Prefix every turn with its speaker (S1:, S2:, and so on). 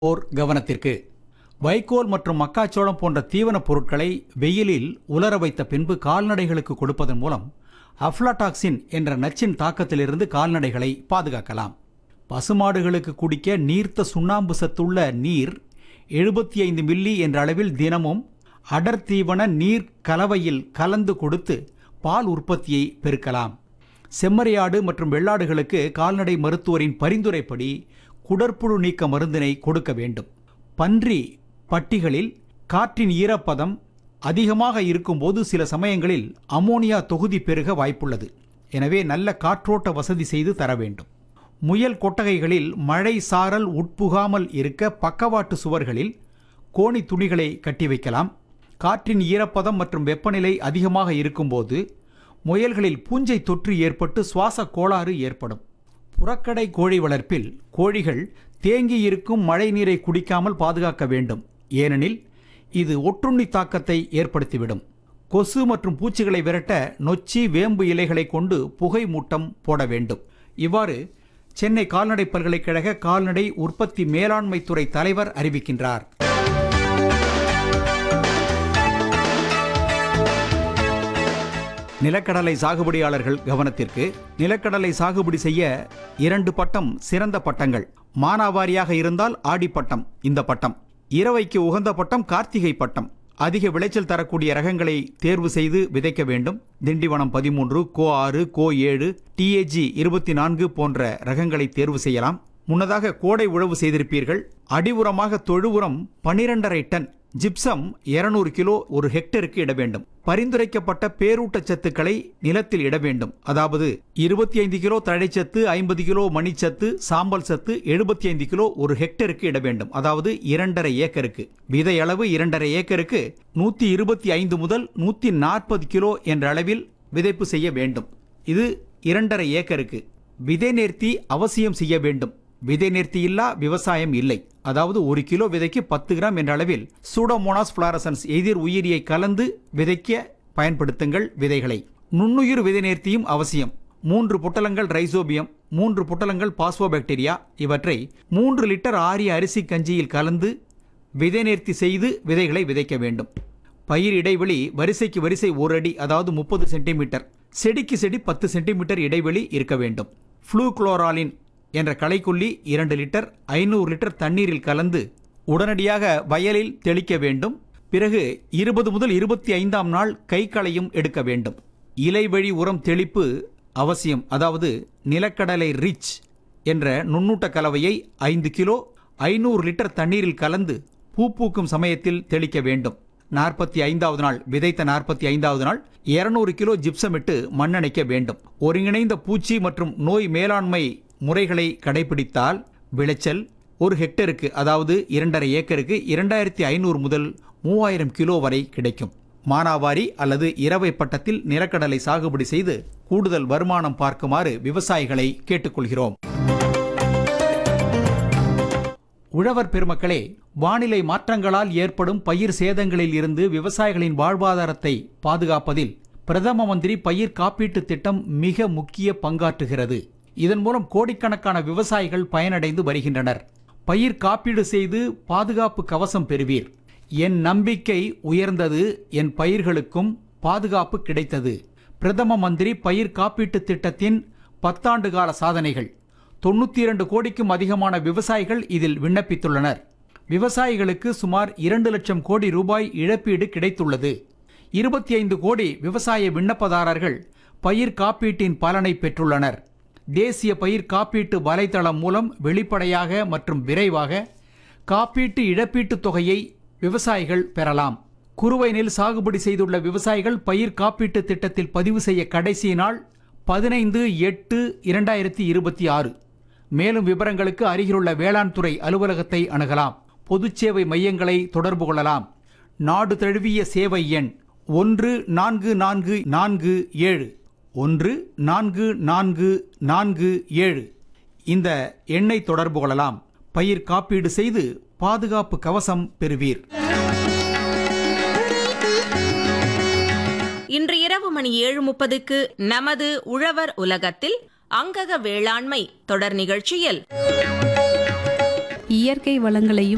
S1: ஓர் கவனத்திற்கு வைக்கோல் மற்றும் மக்காச்சோளம் போன்ற தீவனப் பொருட்களை வெயிலில் உலர வைத்த பின்பு கால்நடைகளுக்கு கொடுப்பதன் மூலம் அஃப்லாடாக்சின் என்ற நச்சின் தாக்கத்திலிருந்து கால்நடைகளை பாதுகாக்கலாம் பசுமாடுகளுக்கு குடிக்க நீர்த்த சுண்ணாம்பு சத்துள்ள நீர் எழுபத்தி ஐந்து மில்லி என்ற அளவில் தினமும் அடர் தீவன நீர் கலவையில் கலந்து கொடுத்து பால் உற்பத்தியை பெருக்கலாம் செம்மறியாடு மற்றும் வெள்ளாடுகளுக்கு கால்நடை மருத்துவரின் பரிந்துரைப்படி குடற்புழு நீக்க மருந்தினை கொடுக்க வேண்டும் பன்றி பட்டிகளில் காற்றின் ஈரப்பதம் அதிகமாக இருக்கும்போது சில சமயங்களில் அமோனியா தொகுதி பெருக வாய்ப்புள்ளது எனவே நல்ல காற்றோட்ட வசதி செய்து தர வேண்டும் முயல் கொட்டகைகளில் மழை சாரல் உட்புகாமல் இருக்க பக்கவாட்டு சுவர்களில் கோணி துணிகளை கட்டி வைக்கலாம் காற்றின் ஈரப்பதம் மற்றும் வெப்பநிலை அதிகமாக இருக்கும்போது முயல்களில் பூஞ்சை தொற்று ஏற்பட்டு சுவாச கோளாறு ஏற்படும் புறக்கடை கோழி வளர்ப்பில் கோழிகள் தேங்கி இருக்கும் மழை நீரை குடிக்காமல் பாதுகாக்க வேண்டும் ஏனெனில் இது ஒட்டுண்ணி தாக்கத்தை ஏற்படுத்திவிடும் கொசு மற்றும் பூச்சிகளை விரட்ட நொச்சி வேம்பு இலைகளை கொண்டு புகை மூட்டம் போட வேண்டும் இவ்வாறு சென்னை கால்நடை பல்கலைக்கழக கால்நடை உற்பத்தி மேலாண்மை துறை தலைவர் அறிவிக்கின்றார் நிலக்கடலை சாகுபடியாளர்கள் கவனத்திற்கு நிலக்கடலை சாகுபடி செய்ய இரண்டு பட்டம் சிறந்த பட்டங்கள் மானாவாரியாக இருந்தால் ஆடிப்பட்டம் இந்த பட்டம் இரவைக்கு உகந்த பட்டம் கார்த்திகை பட்டம் அதிக விளைச்சல் தரக்கூடிய ரகங்களை தேர்வு செய்து விதைக்க வேண்டும் திண்டிவனம் பதிமூன்று கோ ஆறு கோ ஏழு டிஏஜி இருபத்தி நான்கு போன்ற ரகங்களை தேர்வு செய்யலாம் முன்னதாக கோடை உழவு செய்திருப்பீர்கள் அடி உரமாக தொழு உரம் பனிரெண்டரை டன் ஜிப்சம் 200 கிலோ ஒரு ஹெக்டருக்கு இட வேண்டும் பரிந்துரைக்கப்பட்ட பேரூட்டச்சத்துக்களை நிலத்தில் இட வேண்டும் அதாவது இருபத்தி ஐந்து கிலோ தழைச்சத்து ஐம்பது கிலோ மணிச்சத்து சாம்பல் சத்து எழுபத்தி ஐந்து கிலோ ஒரு ஹெக்டருக்கு இட வேண்டும் அதாவது இரண்டரை ஏக்கருக்கு விதை அளவு இரண்டரை ஏக்கருக்கு நூத்தி இருபத்தி ஐந்து முதல் நூத்தி நாற்பது கிலோ என்ற அளவில் விதைப்பு செய்ய வேண்டும் இது இரண்டரை ஏக்கருக்கு விதை நேர்த்தி அவசியம் செய்ய வேண்டும் விதை நேர்த்தி இல்லா விவசாயம் இல்லை அதாவது ஒரு கிலோ விதைக்கு பத்து கிராம் என்ற அளவில் சூடோமோனாஸ் ஃபிளாரசன்ஸ் எதிர் உயிரியை கலந்து விதைக்க பயன்படுத்துங்கள் விதைகளை நுண்ணுயிர் விதை நேர்த்தியும் அவசியம் மூன்று பொட்டலங்கள் ரைசோபியம் மூன்று பொட்டலங்கள் பாஸ்போபாக்டீரியா இவற்றை மூன்று லிட்டர் ஆரிய அரிசி கஞ்சியில் கலந்து விதை நேர்த்தி செய்து விதைகளை விதைக்க வேண்டும் பயிர் இடைவெளி வரிசைக்கு வரிசை ஒரு அடி அதாவது முப்பது சென்டிமீட்டர் செடிக்கு செடி பத்து சென்டிமீட்டர் இடைவெளி இருக்க வேண்டும் ஃப்ளூக்ளோராலின் என்ற களைக்கொல்லி இரண்டு லிட்டர் ஐநூறு லிட்டர் தண்ணீரில் கலந்து உடனடியாக வயலில் தெளிக்க வேண்டும் பிறகு இருபது முதல் இருபத்தி ஐந்தாம் நாள் கை களையும் எடுக்க வேண்டும் இலை வழி உரம் தெளிப்பு அவசியம் அதாவது நிலக்கடலை ரிச் என்ற நுண்ணூட்ட கலவையை ஐந்து கிலோ ஐநூறு லிட்டர் தண்ணீரில் கலந்து பூ பூக்கும் சமயத்தில் தெளிக்க வேண்டும் நாற்பத்தி ஐந்தாவது நாள் விதைத்த நாற்பத்தி ஐந்தாவது நாள் இருநூறு கிலோ ஜிப்சமிட்டு மண்ணணைக்க வேண்டும் ஒருங்கிணைந்த பூச்சி மற்றும் நோய் மேலாண்மை முறைகளை கடைபிடித்தால் விளைச்சல் ஒரு ஹெக்டருக்கு அதாவது இரண்டரை ஏக்கருக்கு இரண்டாயிரத்தி ஐநூறு முதல் மூவாயிரம் கிலோ வரை கிடைக்கும் மானாவாரி அல்லது இரவை பட்டத்தில் நிலக்கடலை சாகுபடி செய்து கூடுதல் வருமானம் பார்க்குமாறு விவசாயிகளை கேட்டுக்கொள்கிறோம் உழவர் பெருமக்களே வானிலை மாற்றங்களால் ஏற்படும் பயிர் சேதங்களில் இருந்து விவசாயிகளின் வாழ்வாதாரத்தை பாதுகாப்பதில் பிரதம மந்திரி பயிர் காப்பீட்டுத் திட்டம் மிக முக்கிய பங்காற்றுகிறது இதன் மூலம் கோடிக்கணக்கான விவசாயிகள் பயனடைந்து வருகின்றனர் பயிர் காப்பீடு செய்து பாதுகாப்பு கவசம் பெறுவீர் என் நம்பிக்கை உயர்ந்தது என் பயிர்களுக்கும் பாதுகாப்பு கிடைத்தது பிரதம மந்திரி பயிர் காப்பீட்டுத் திட்டத்தின் பத்தாண்டு கால சாதனைகள் தொண்ணூற்றி இரண்டு கோடிக்கும் அதிகமான விவசாயிகள் இதில் விண்ணப்பித்துள்ளனர் விவசாயிகளுக்கு சுமார் இரண்டு லட்சம் கோடி ரூபாய் இழப்பீடு கிடைத்துள்ளது இருபத்தி ஐந்து கோடி விவசாய விண்ணப்பதாரர்கள் பயிர் காப்பீட்டின் பலனை பெற்றுள்ளனர் தேசிய பயிர் காப்பீட்டு வலைத்தளம் மூலம் வெளிப்படையாக மற்றும் விரைவாக காப்பீட்டு இழப்பீட்டுத் தொகையை விவசாயிகள் பெறலாம் குறுவை நெல் சாகுபடி செய்துள்ள விவசாயிகள் பயிர் காப்பீட்டு திட்டத்தில் பதிவு செய்ய கடைசி நாள் பதினைந்து எட்டு இரண்டாயிரத்தி இருபத்தி ஆறு மேலும் விவரங்களுக்கு அருகிலுள்ள வேளாண் துறை அலுவலகத்தை அணுகலாம் பொதுச் சேவை மையங்களை தொடர்பு கொள்ளலாம் நாடு தழுவிய சேவை எண் ஒன்று நான்கு நான்கு நான்கு ஏழு ஒன்று நான்கு நான்கு நான்கு ஏழு இந்த எண்ணை தொடர்பு கொள்ளலாம் பயிர் காப்பீடு செய்து பாதுகாப்பு கவசம் பெறுவீர்
S2: இன்று இரவு மணி ஏழு முப்பதுக்கு நமது உழவர் உலகத்தில் அங்கக வேளாண்மை தொடர் நிகழ்ச்சியில்
S3: இயற்கை வளங்களையும்